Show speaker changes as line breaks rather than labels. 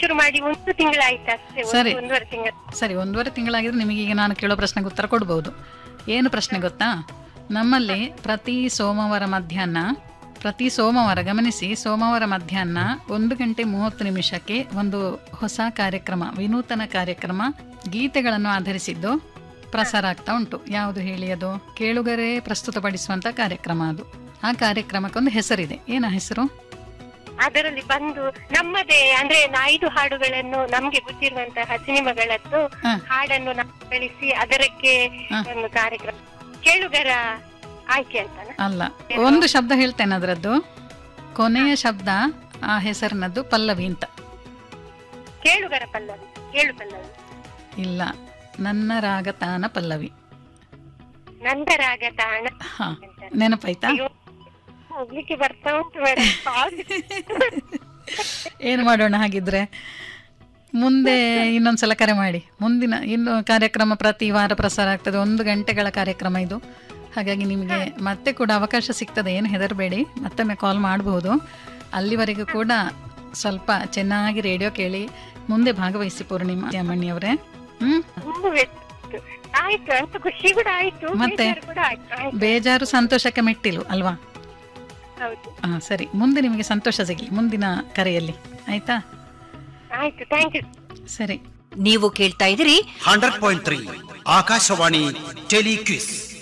ಶುರು ಮಾಡಿ ಒಂದು ತಿಂಗಳಾಯ್ತು ಅಷ್ಟೇ ಒಂದು-
ಸರಿ.
ಒಂದೂವರೆ ತಿಂಗಳು
ಸರಿ ಒಂದೂವರೆ ತಿಂಗಳಾಗಿದ್ರೆ ನಿಮಗೆ ಈಗ ನಾನು ಕೇಳೋ ಪ್ರಶ್ನೆಗೆ ಉತ್ತರ ಕೊಡ್ಬೋದು ಏನು ಪ್ರಶ್ನೆ ಗೊತ್ತಾ ನಮ್ಮಲ್ಲಿ ಪ್ರತಿ ಸೋಮವಾರ ಮಧ್ಯಾಹ್ನ ಪ್ರತಿ ಸೋಮವಾರ ಗಮನಿಸಿ ಸೋಮವಾರ ಮಧ್ಯಾಹ್ನ ಒಂದು ಗಂಟೆ ಮೂವತ್ತು ನಿಮಿಷಕ್ಕೆ ಒಂದು ಹೊಸ ಕಾರ್ಯಕ್ರಮ ವಿನೂತನ ಕಾರ್ಯಕ್ರಮ ಗೀತೆಗಳನ್ನು ಆಧರಿಸಿದ್ದು ಪ್ರಸಾರ ಆಗ್ತಾ ಉಂಟು ಯಾವುದು ಹೇಳಿ ಅದು ಕೇಳುಗರೆ ಪ್ರಸ್ತುತಪಡಿಸುವಂತ ಕಾರ್ಯಕ್ರಮ ಅದು ಆ ಕಾರ್ಯಕ್ರಮಕ್ಕೊಂದು ಹೆಸರಿದೆ ಏನ ಹೆಸರು
ಅದರಲ್ಲಿ ಬಂದು ನಮ್ಮದೇ ಅಂದ್ರೆ ನ- ಐದು ಹಾಡುಗಳನ್ನು ನಮ್ಗೆ ಗೊತ್ತಿರುವಂತಹ ಸಿನಿಮಾಗಳದ್ದು
ಹ.
ಹಾಡನ್ನು ನಾವು ಕಳಿಸಿ ಅದಕ್ಕೆ
ಹ.
ಒಂದು ಕಾರ್ಯಕ್ರಮ ಕೇಳುಗರ ಆಯ್ಕೆ ಅಂತನ
ಅಲ್ಲ ಒಂದು ಶಬ್ದ ಹೇಳ್ತೇನೆ ಅದರದ್ದು ಕೊನೆಯ ಶಬ್ದ ಆ ಹೆಸರಿನದ್ದು ಪಲ್ಲವಿ ಅಂತ
ಕೇಳುಗರ ಪಲ್ಲವಿ ಕೇಳು ಪಲ್ಲವಿ
ಇಲ್ಲ ನನ್ನ ರಾಗತಾನ ಪಲ್ಲವಿ
ನಂದರಾಗ ತಾಣ
ಹಾ
ಅಂತ.
ನೆನಪಾಯ್ತಾ
ಅಯ್ಯೋ, ಹೋಗ್ಲಿಕ್ಕೆ ಬರ್ತಾ ಉಂಟು ಮೇಡಮ್
ಏನು ಮಾಡೋಣ ಹಾಗಿದ್ರೆ ಮುಂದೆ ಇನ್ನೊಂದ್ಸಲ ಕರೆ ಮಾಡಿ ಮುಂದಿನ ಇನ್ನು ಕಾರ್ಯಕ್ರಮ ಪ್ರತಿ ವಾರ ಪ್ರಸಾರ ಆಗ್ತದೆ ಒಂದು ಗಂಟೆಗಳ ಕಾರ್ಯಕ್ರಮ ಇದು ಹಾಗಾಗಿ ನಿಮಗೆ ಮತ್ತೆ ಕೂಡ ಅವಕಾಶ ಸಿಗ್ತದೆ ಏನು ಹೆದರಬೇಡಿ ಮತ್ತೊಮ್ಮೆ ಕಾಲ್ ಮಾಡಬಹುದು ಅಲ್ಲಿವರೆಗೂ ಕೂಡ ಸ್ವಲ್ಪ ಚೆನ್ನಾಗಿ ರೇಡಿಯೋ ಕೇಳಿ ಮುಂದೆ ಭಾಗವಹಿಸಿ ಪೂರ್ಣಿಮಾ ತ್ಯಾಮಣ್ಣಿ ಅವರೇ ಹ್ಮ್
ತುಂಬಾ ವ್ಯಸ್ತ. ಆಯ್ತು ಅಂತ ಖುಷಿ ಕೂಡ ಆಯ್ತು
ಮತ್ತೆ?
ಬೇಜಾರು ಕೂಡ ಆಯ್ತು ಆಯ್ತು
ಬೇಜಾರು ಸಂತೋಷಕ್ಕೆ ಮೆಟ್ಟಿಲು ಅಲ್ವಾ
ಹೌದು
ಹಾ ಸರಿ ಮುಂದೆ ನಿಮಗೆ ಸಂತೋಷ ಸಿಗಲಿ ಮುಂದಿನ ಕರೆಯಲ್ಲಿ ಆಯ್ತಾ
ಆಯ್ತು ಥ್ಯಾಂಕ್ ಯು
ಸರಿ
ನೀವು ಕೇಳ್ತಾ ಇದ್ದೀರಿ
ಹಂಡ್ರೆಡ್ ಪಾಯಿಂಟ್ ತ್ರೀ ಆಕಾಶವಾಣಿ ಟೆಲಿಕ್ವಿಸ್